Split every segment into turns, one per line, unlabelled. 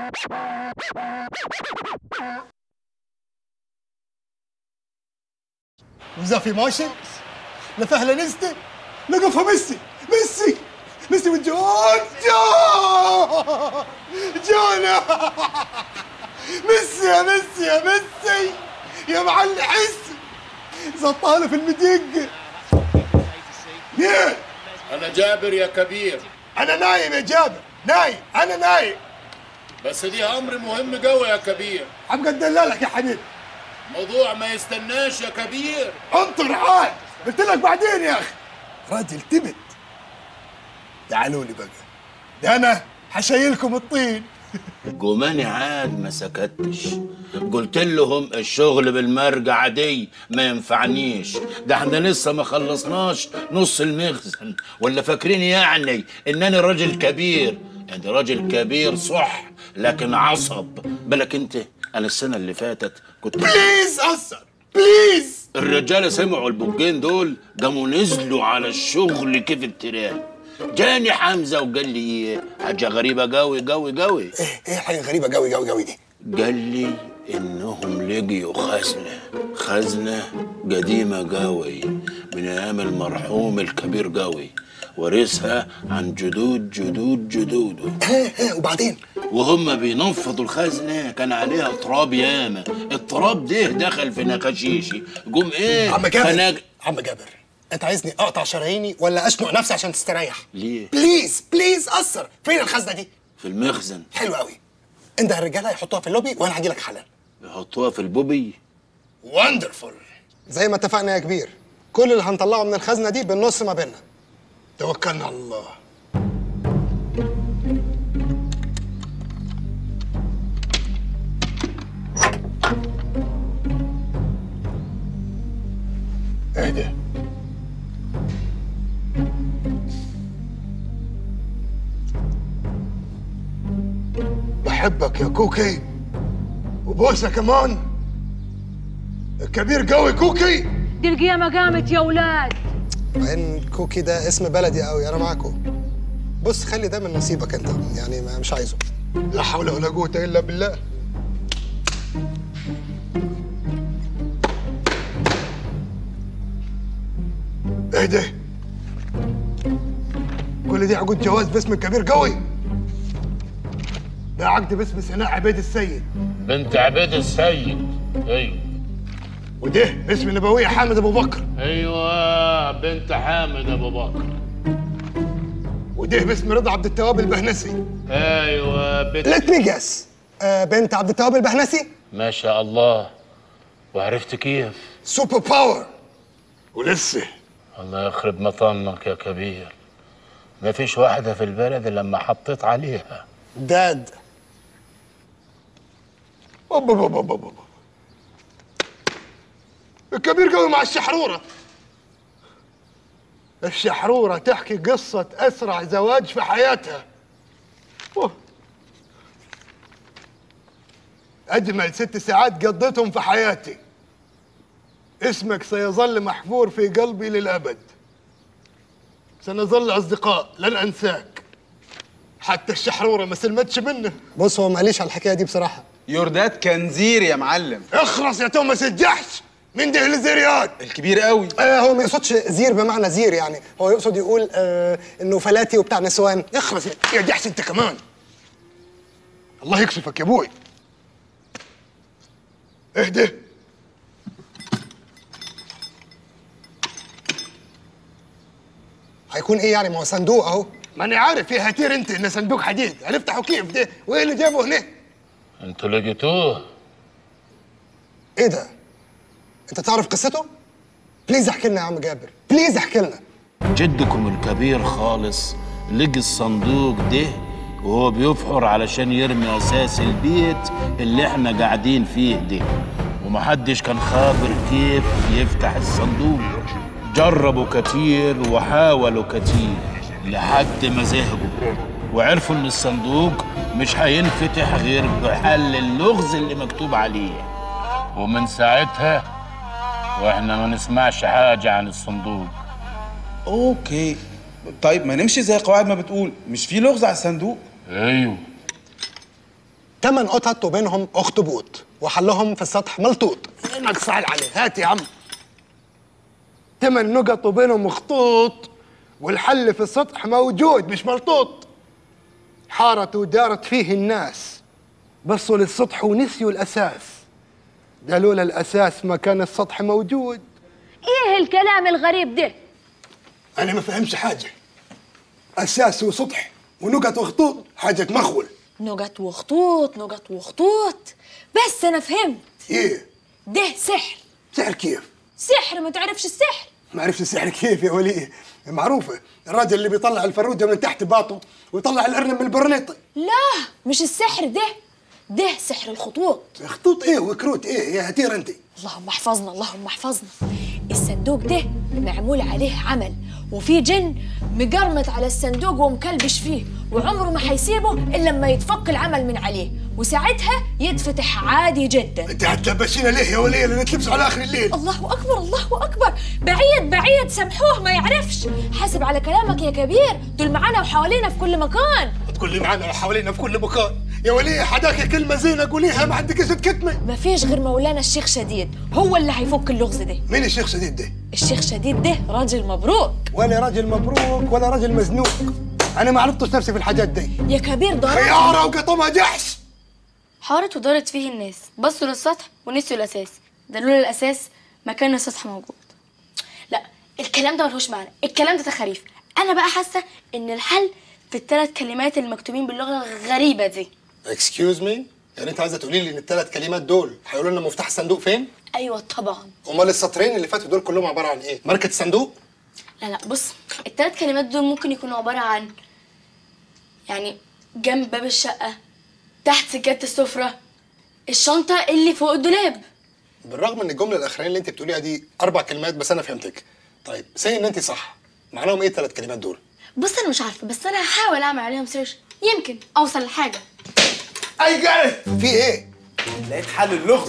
وزافي ماشي لفهله نزته لقفها ميسي ميسي ميسي والجون جون جون ميسي يا ميسي يا ميسي يا معلم حس زطاله في المدق مين؟
انا جابر يا كبير
انا نايم يا جابر نايم انا نايم
بس دي امر مهم قوي يا كبير
عم قد دلالك يا حبيبي
موضوع ما يستناش يا كبير
انطر عاد قلت لك بعدين يا اخي راجل تبت تعالوا لي بقى ده انا حشيلكم الطين
جماني عاد ما سكتش قلت لهم الشغل بالمرجع دي ما ينفعنيش ده احنا لسه ما خلصناش نص المخزن ولا فاكرين يعني انني راجل كبير يعني راجل كبير صح لكن عصب بالك انت انا السنه اللي فاتت كنت
بليز اثر بليز
الرجاله سمعوا البوجين دول قاموا نزلوا على الشغل كيف التراب جاني حمزه وقال لي ايه حاجه غريبه قوي قوي قوي
ايه ايه حاجه غريبه قوي قوي قوي دي
قال لي انهم لقيوا خزنه خزنه قديمه قوي من ايام المرحوم الكبير قوي ورثها عن جدود جدود جدوده
ايه ايه وبعدين
وهم بينفضوا الخزنه كان عليها تراب ياما التراب ده دخل في نقاشيشي قوم ايه
عم جابر
فناج-
عم جابر انت عايزني اقطع شراييني ولا اشنق نفسي عشان تستريح
ليه
بليز بليز اثر فين الخزنه دي
في المخزن
حلو قوي انت الرجاله يحطوها في اللوبي وانا هجي لك حالا
يحطوها في البوبي
وندرفول زي ما اتفقنا يا كبير كل اللي هنطلعه من الخزنه دي بالنص ما بيننا توكلنا على الله اهدى بحبك يا كوكي وبوسه كمان الكبير قوي كوكي
دي القيامة قامت يا ولاد
بعدين كوكي ده اسم بلدي قوي انا معاكم بص خلي ده من نصيبك انت يعني ما مش عايزه لا حول ولا قوه الا بالله اهدى كل دي عقود جواز باسم الكبير قوي ده عقد باسم سناء عبيد السيد
بنت عبيد السيد ايوه
وده باسم نبوية حامد ابو بكر
ايوه بنت حامد ابو بكر
وده باسم رضا عبد التواب البهنسي
ايوه بنت
ليت مي جس بنت عبد التواب البهنسي
ما شاء الله وعرفت كيف
سوبر باور ولسه
الله يخرب مطنك يا كبير ما فيش واحدة في البلد إلا لما حطيت عليها
داد أوبا أوبا أوبا أوبا. الكبير قوي مع الشحرورة الشحرورة تحكي قصة أسرع زواج في حياتها أوه. أجمل ست ساعات قضيتهم في حياتي اسمك سيظل محفور في قلبي للأبد سنظل أصدقاء لن أنساك حتى الشحرورة ما سلمتش منه
بص هو ماليش على الحكايه دي بصراحه
يورداد كان زير يا معلم
اخرس يا توماس الجحش من ده الزريات
الكبير قوي
آه هو ما يقصدش زير بمعنى زير يعني هو يقصد يقول آه انه فلاتي وبتاع نسوان
اخرس يا جحش انت كمان الله يكشفك يا ابوي اهدى
هيكون ايه يعني ما هو صندوق اهو
ماني عارف يا هتير انت ان صندوق حديد هنفتحه كيف ده وايه اللي جابه هنا
انتوا لقيتوه
ايه ده انت تعرف قصته بليز احكي لنا يا عم جابر بليز احكي لنا
جدكم الكبير خالص لقي الصندوق ده وهو بيفحر علشان يرمي اساس البيت اللي احنا قاعدين فيه ده ومحدش كان خابر كيف يفتح الصندوق جربوا كتير وحاولوا كتير لحد ما زهقوا وعرفوا ان الصندوق مش هينفتح غير بحل اللغز اللي مكتوب عليه ومن ساعتها واحنا ما نسمعش حاجة عن الصندوق
اوكي طيب ما نمشي زي قواعد ما بتقول مش في لغز على الصندوق
ايوه
ثمان قطط وبينهم اخطبوط وحلهم في السطح ملطوط
انك صعل عليه هات يا عم ثمان نقط وبينهم خطوط والحل في السطح موجود مش ملطوط حارت ودارت فيه الناس بصوا للسطح ونسيوا الأساس ده لولا الأساس ما كان السطح موجود
ايه الكلام الغريب ده
أنا ما فهمش حاجة أساس وسطح ونقط وخطوط حاجة مخول
نقط وخطوط نقط وخطوط بس انا فهمت
إيه
ده سحر
سحر كيف
سحر ما تعرفش السحر
ما عرفت السحر كيف يا ولي معروفة الراجل اللي بيطلع الفرودة من تحت باطه ويطلع الأرنب من البرنيطة
لا مش السحر ده ده سحر الخطوط
خطوط إيه وكروت إيه يا هتير أنت
اللهم احفظنا اللهم احفظنا الصندوق ده معمول عليه عمل وفي جن مقرمط على الصندوق ومكلبش فيه وعمره ما حيسيبه الا لما يتفك العمل من عليه وساعتها يتفتح عادي جدا
أنت هتلبسينا ليه يا ولي اللي نتلبسوا على آخر الليل
الله اكبر الله اكبر بعيد بعيد سامحوه ما يعرفش حاسب على كلامك يا كبير دول معانا وحوالينا في كل مكان
تقول لي معانا حوالينا في كل مكان يا ولي حداك كلمة زينة قوليها ما عندك اسم كتمة
ما فيش غير مولانا الشيخ شديد هو اللي هيفك اللغز ده
مين الشيخ سديد ده؟
الشيخ شديد ده راجل مبروك
ولا راجل مبروك ولا راجل مزنوق أنا ما عرفتش نفسي في الحاجات دي
يا كبير ده راجل
خيارة وقطمها جحش
حارت ودارت فيه الناس بصوا للسطح ونسيوا الأساس ده لولا الأساس ما كان السطح موجود لا الكلام ده ملهوش معنى الكلام ده تخاريف أنا بقى حاسة إن الحل في الثلاث كلمات المكتوبين باللغة الغريبة دي
اكسكيوز مي يعني انت عايزه تقولي لي ان الثلاث كلمات دول هيقولوا لنا مفتاح الصندوق فين؟
أيوة طبعا
امال السطرين اللي فاتوا دول كلهم عباره عن ايه؟ ماركه الصندوق؟
لا لا بص الثلاث كلمات دول ممكن يكونوا عبارة عن يعني جنب باب الشقة تحت سجادة السفرة الشنطة اللي فوق الدولاب
بالرغم ان الجمله الاخرانيه اللي انت بتقوليها دي اربع كلمات بس انا فهمتك. طيب سي ان انت صح معناهم ايه الثلاث كلمات دول؟
بص أنا مش عارفة بس أنا هحاول أعمل عليهم سيرش يمكن أوصل لحاجة
أي جاي
في ايه؟
لقيت حل اللغز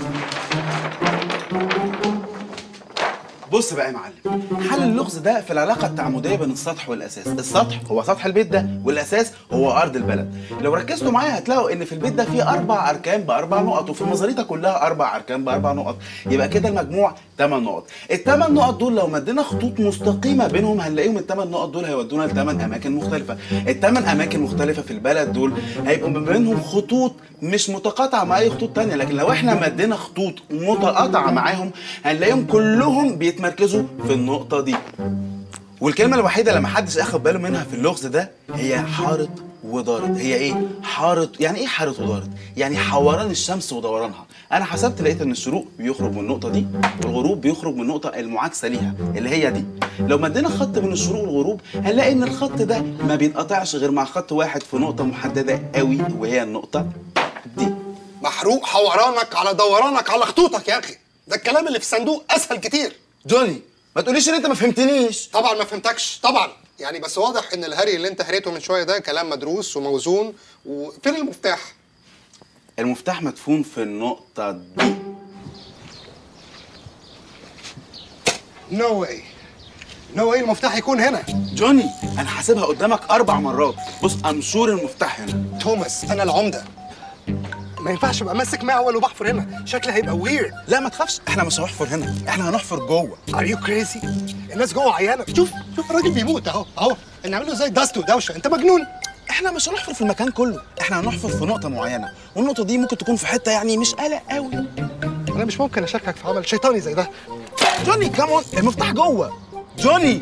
بص بقى يا معلم حل اللغز ده في العلاقة التعامدية بين السطح والأساس السطح هو سطح البيت ده والأساس هو أرض البلد لو ركزتوا معايا هتلاقوا إن في البيت ده فيه أربع أركان بأربع نقط وفي المزاريطة كلها أربع أركان بأربع نقط يبقى كده المجموع 8 نقط الثمان نقط دول لو مدينا خطوط مستقيمة بينهم هنلاقيهم الثمان نقط دول هيودونا لثمان أماكن مختلفة الثمان أماكن مختلفة في البلد دول هيبقوا ما بينهم خطوط مش متقاطعة مع أي خطوط تانية لكن لو إحنا مدينا خطوط متقاطعة معاهم هنلاقيهم كلهم بيتمركزوا في النقطة دي والكلمة الوحيدة اللي محدش اخد باله منها في اللغز ده هي حارت ودارت هي ايه؟ حارت يعني ايه حارت ودارت؟ يعني حوران الشمس ودورانها انا حسبت لقيت ان الشروق بيخرج من النقطة دي والغروب بيخرج من النقطة المعاكسة ليها اللي هي دي لو مدينا خط بين الشروق والغروب هنلاقي ان الخط ده ما بينقطعش غير مع خط واحد في نقطة محددة قوي وهي النقطة دي
محروق حورانك على دورانك على خطوطك يا اخي ده الكلام اللي في الصندوق اسهل كتير
جوني ما تقوليش ان انت ما فهمتنيش
طبعا ما فهمتكش طبعا يعني بس واضح ان الهري اللي انت هريته من شويه ده كلام مدروس وموزون وفين المفتاح
المفتاح مدفون في النقطة دي
نو واي نو واي المفتاح يكون هنا
جوني انا حاسبها قدامك اربع مرات بص امشور المفتاح هنا
توماس انا العمده ما ينفعش ابقى ماسك معول وبحفر هنا شكلي هيبقى ويرد
لا ما تخافش احنا مش هنحفر هنا احنا هنحفر جوه
ار يو كريزي الناس جوه عيانه شوف شوف الراجل بيموت اهو اهو نعمل له زي دست ودوشه انت مجنون
احنا مش هنحفر في المكان كله احنا هنحفر في نقطة معينة والنقطة دي ممكن تكون في حتة يعني مش قلق قوي
انا مش ممكن اشاركك في عمل شيطاني زي ده
جوني كامون المفتاح جوه جوني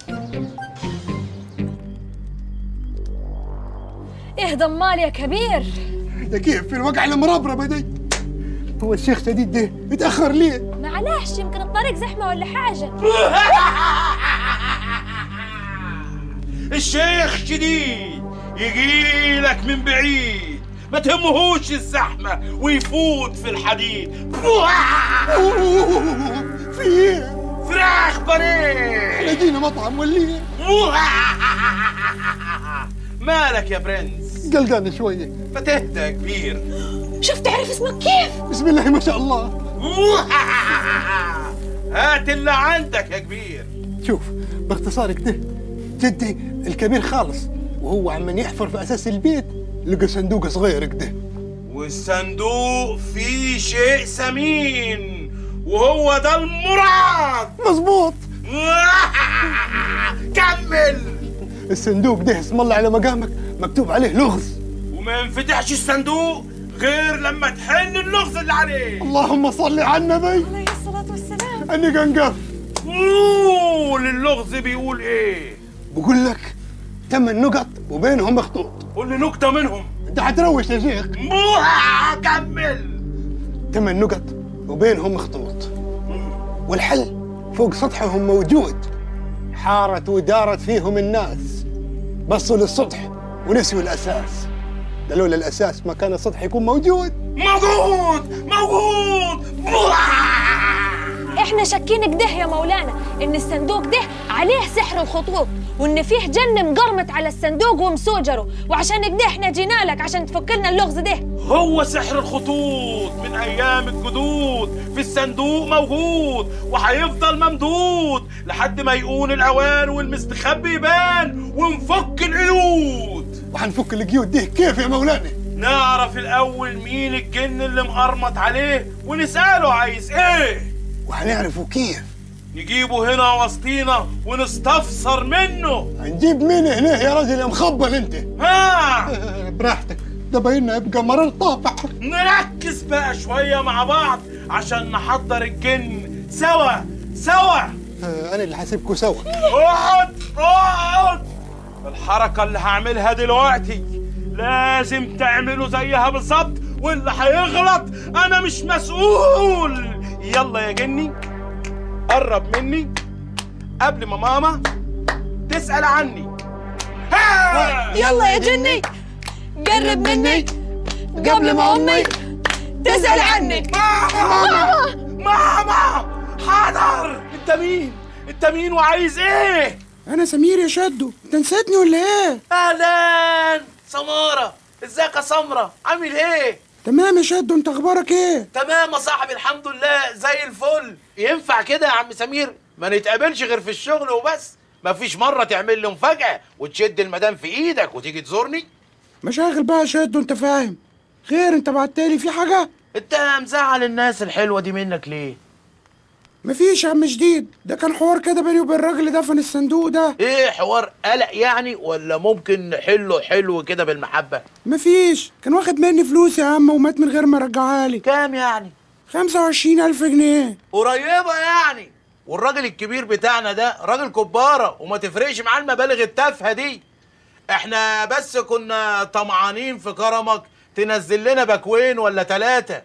اهدى امال يا كبير
ده كيف في الوقع المربربة دي هو الشيخ شديد ده اتأخر ليه؟
معلش يمكن الطريق زحمه ولا حاجه
الشيخ شديد يجي لك من بعيد ما تهمهوش الزحمة ويفوت في الحديد
في ايه؟
فراخ بانيه
لقينا مطعم ولا ايه؟
مالك يا برنس
قلقان شوية
فتهدى يا كبير
شوف تعرف اسمك كيف
بسم الله ما شاء الله
هات اللي عندك يا كبير
شوف باختصار كده جدي الكبير خالص وهو عمال يحفر في اساس البيت لقى صندوق صغير كده
والصندوق فيه شيء ثمين وهو ده المراد
مظبوط
كمل
الصندوق ده اسم الله على مقامك مكتوب عليه لغز
وما ينفتحش الصندوق غير لما تحل اللغز اللي عليه
اللهم صل على النبي
عليه الصلاة والسلام
اني قنقف
قول اللغز بيقول ايه
بقول لك ثمان نقط وبينهم خطوط
قول لي نكته منهم
انت حتروش يا شيخ
موها كمل
ثمان نقط وبينهم خطوط والحل فوق سطحهم موجود حارت ودارت فيهم الناس بصوا للسطح ونسيوا الاساس ده لولا الاساس ما كان السطح يكون موجود
موجود موجود
احنا شاكين كده يا مولانا ان الصندوق ده عليه سحر الخطوط وان فيه جن مقرمت على الصندوق ومسوجره وعشان كده احنا جينا لك عشان تفك لنا اللغز ده
هو سحر الخطوط من ايام الجدود في الصندوق موجود وهيفضل ممدود لحد ما يقون الاوان والمستخبي يبان ونفك القيود
وحنفك القيود دي كيف يا مولانا
نعرف الاول مين الجن اللي مقرمط عليه ونساله عايز ايه
وحنعرفوا كيف
نجيبه هنا وسطينا ونستفسر منه
هنجيب مين هنا يا راجل يا مخبل انت
ها
براحتك ده بايننا يبقى مرار طافح
نركز بقى شوية مع بعض عشان نحضر الجن سوا سوا
آه، انا اللي حاسبكوا سوا
اقعد اقعد الحركة اللي هعملها دلوقتي لازم تعملوا زيها بالظبط واللي هيغلط انا مش مسؤول يلا يا جني قرب مني قبل ما ماما تسأل عني ها!
يلا يا جني قرب مني قبل ما امي تسأل عني
ماما ماما حاضر انت مين انت مين وعايز ايه
انا سمير يا شدو انت نسيتني ولا ايه
اهلا سمارة ازيك يا سمرة عامل ايه
تمام يا شدو انت اخبارك ايه
تمام يا صاحبي الحمد لله زي الفل ينفع كده يا عم سمير ما نتقابلش غير في الشغل وبس مفيش مرة تعمل لي مفاجأة وتشد المدام في ايدك وتيجي تزورني
مشاغل بقى يا شدو انت فاهم خير انت بعتلي في حاجه
انت مزعل الناس الحلوة دي منك ليه
مفيش يا عم جديد ده كان حوار كده بيني وبين الراجل اللي دفن الصندوق ده
ايه حوار قلق يعني ولا ممكن نحله حلو كده بالمحبة
مفيش كان واخد مني فلوس يا عم ومات من غير ما يرجعها لي
كام يعني
خمسة وعشرين ألف جنيه
قريبة يعني والراجل الكبير بتاعنا ده راجل كبارة وما تفرقش معاه المبالغ التافهة دي احنا بس كنا طمعانين في كرمك تنزل لنا باكوين ولا ثلاثة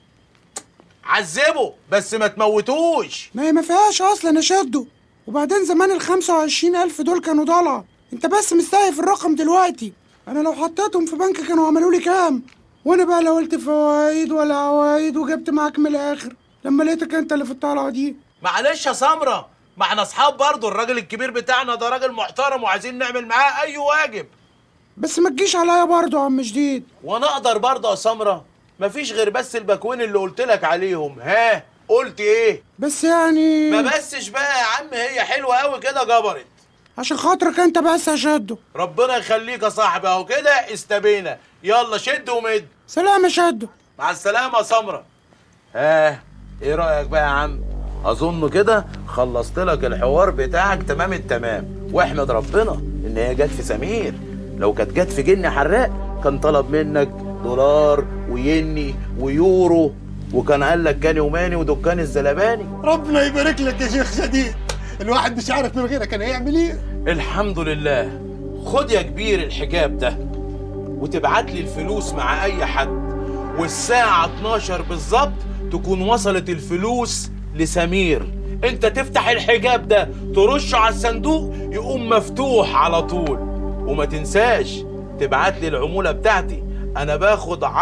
عذبه بس ما تموتوش
ما هي ما فيهاش أصلا يا شدو وبعدين زمان ال 25 ألف دول كانوا ضلع انت بس مستهيف الرقم دلوقتي انا لو حطيتهم في بنك كانوا عملوا لي كام وانا بقى لا قلت فوايد ولا عوايد وجبت معاك من الاخر لما لقيتك انت اللي في الطلعه دي
معلش يا سمرة ما احنا اصحاب برضه الراجل الكبير بتاعنا ده راجل محترم وعايزين نعمل معاه اي واجب
بس ما تجيش عليا برضه يا عم جديد
وانا اقدر برضه يا سمرة مفيش غير بس الباكوين اللي قلت لك عليهم ها قلت ايه
بس يعني
ما بسش بقى يا عم هي حلوه قوي كده جبرت
عشان خاطرك انت بس يا شدو
ربنا يخليك يا صاحبي اهو كده استبينا يلا شد ومد
سلام يا شدو
مع السلامه يا سمره ها ايه رايك بقى يا عم اظن كده خلصت لك الحوار بتاعك تمام التمام واحمد ربنا ان هي جت في سمير لو كانت جت في جن حراق كان طلب منك دولار ويني ويورو وكان قال لك كاني وماني ودكان الزلباني
ربنا يبارك لك يا شيخ شديد الواحد مش عارف من غيرك كان هيعمل ايه
الحمد لله خد يا كبير الحجاب ده وتبعت لي الفلوس مع اي حد والساعة 12 بالظبط تكون وصلت الفلوس لسمير انت تفتح الحجاب ده ترشه على الصندوق يقوم مفتوح على طول وما تنساش تبعت لي العمولة بتاعتي انا باخد 10%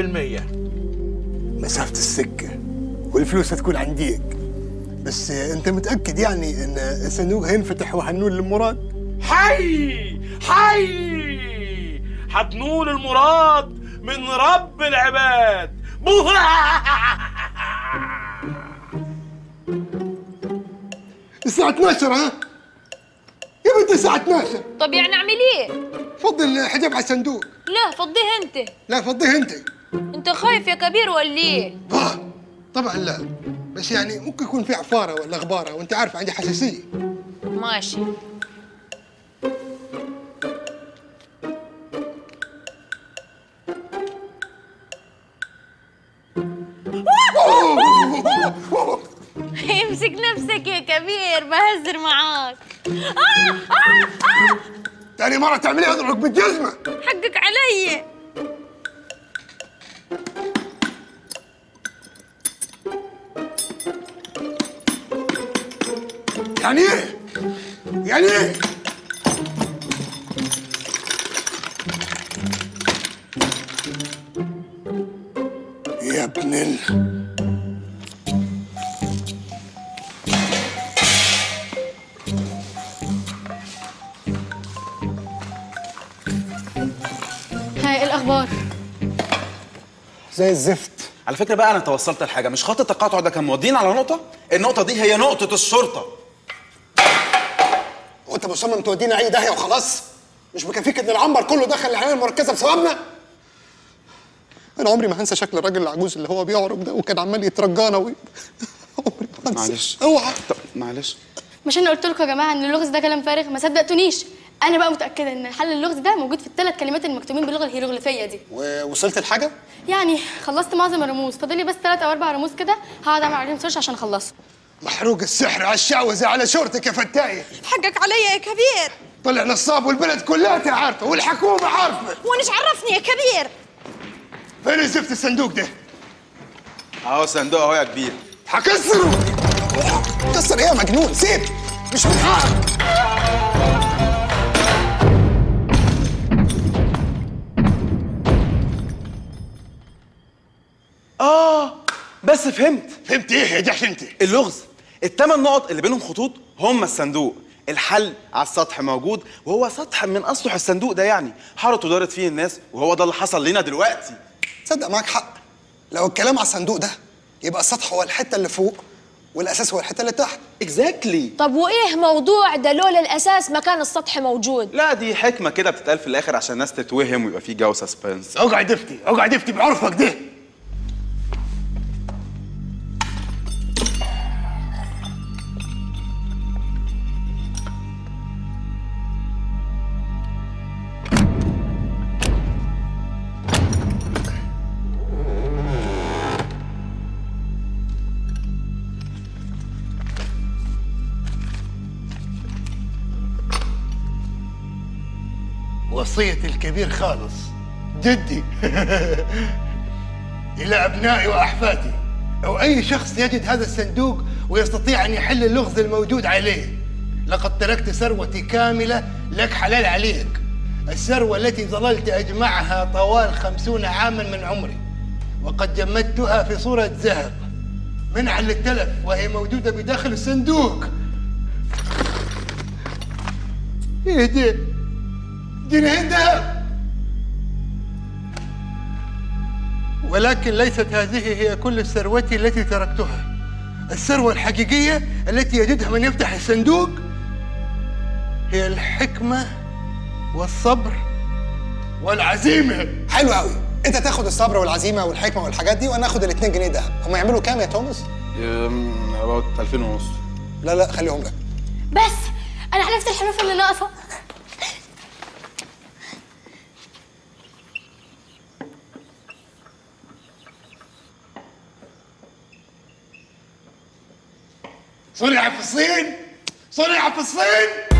مسافة السكة والفلوس هتكون عنديك بس انت متأكد يعني ان الصندوق هينفتح وهنقول لمراد
حي حي هتنول المراد من رب العباد
الساعة 12 ها؟ يا بنت الساعة 12
طب يعني اعمل ايه
فضي الحجاب على الصندوق
لا فضيه انت
لا فضيه انت
انت خايف يا كبير ولا ايه
آه طبعا لا بس يعني ممكن يكون في عفاره ولا غباره وانت عارف عندي حساسيه
ماشي امسك نفسك يا كبير بهزر معاك
تاني مره تعمليها اضربك بالجزمه
حقك علي
يعني ايه يعني ايه يا ابن ال
هاي إيه الاخبار
زي الزفت
على فكره بقى انا توصلت لحاجه مش خط التقاطع ده كان مودينا على نقطه النقطه دي هي نقطه الشرطه
وانت مصمم تودينا اي داهيه وخلاص مش مكفيك ان العنبر كله دخل العنايه المركزه بسببنا انا عمري ما هنسى شكل الراجل العجوز اللي هو بيعرج ده وكان عمال يترجانا و... عمري ما هنسى
معلش
اوعى
طب معلش
مش انا قلت لكم يا جماعه ان اللغز ده كلام فارغ ما صدقتونيش انا بقى متاكده ان حل اللغز ده موجود في الثلاث كلمات المكتوبين باللغه الهيروغليفيه دي
ووصلت لحاجه
يعني خلصت معظم الرموز فاضل لي بس ثلاث او اربع رموز كده هقعد اعمل عليهم سيرش عشان اخلصهم
محروق السحر على الشعوذه على شورتك يا فتايه
حقك علي يا كبير
طلع نصاب والبلد كلها عارفه والحكومه عارفه
ونش عرفني يا كبير
فين زفت الصندوق ده
اهو صندوق اهو يا كبير
هكسره
كسر ايه يا مجنون سيب مش من حقك
اه بس فهمت
فهمت ايه يا جحش انت
اللغز الثمان نقط اللي بينهم خطوط هم الصندوق الحل على السطح موجود وهو سطح من اسطح الصندوق ده يعني حارت ودارت فيه الناس وهو ده اللي حصل لنا دلوقتي
تصدق معاك حق لو الكلام على الصندوق ده يبقى السطح هو الحته اللي فوق والاساس هو الحته اللي تحت
اكزاكتلي
طب وايه موضوع ده لولا الاساس ما كان السطح موجود
لا دي حكمه كده بتتقال في الاخر عشان الناس تتوهم ويبقى في جو سسبنس
اقعد افتي اقعد افتي بعرفك ده وصية الكبير خالص جدي إلى أبنائي وأحفادي أو أي شخص يجد هذا الصندوق ويستطيع أن يحل اللغز الموجود عليه لقد تركت ثروتي كاملة لك حلال عليك الثروة التي ظللت أجمعها طوال خمسون عاما من عمري وقد جمدتها في صورة ذهب منعا للتلف وهي موجودة بداخل الصندوق ايه ده؟ جنيه ذهب ولكن ليست هذه هي كل ثروتي التي تركتها الثروة الحقيقية التي يجدها من يفتح الصندوق هي الحكمة والصبر والعزيمة
حلو قوي انت تاخد الصبر والعزيمه والحكمه والحاجات دي وانا اخد ال 2 جنيه دهب هم يعملوا كام يا توماس
اباوت 2000 ونص
لا لا خليهم لك
بس انا عرفت الحروف اللي ناقصه
صنع في الصين صنع في الصين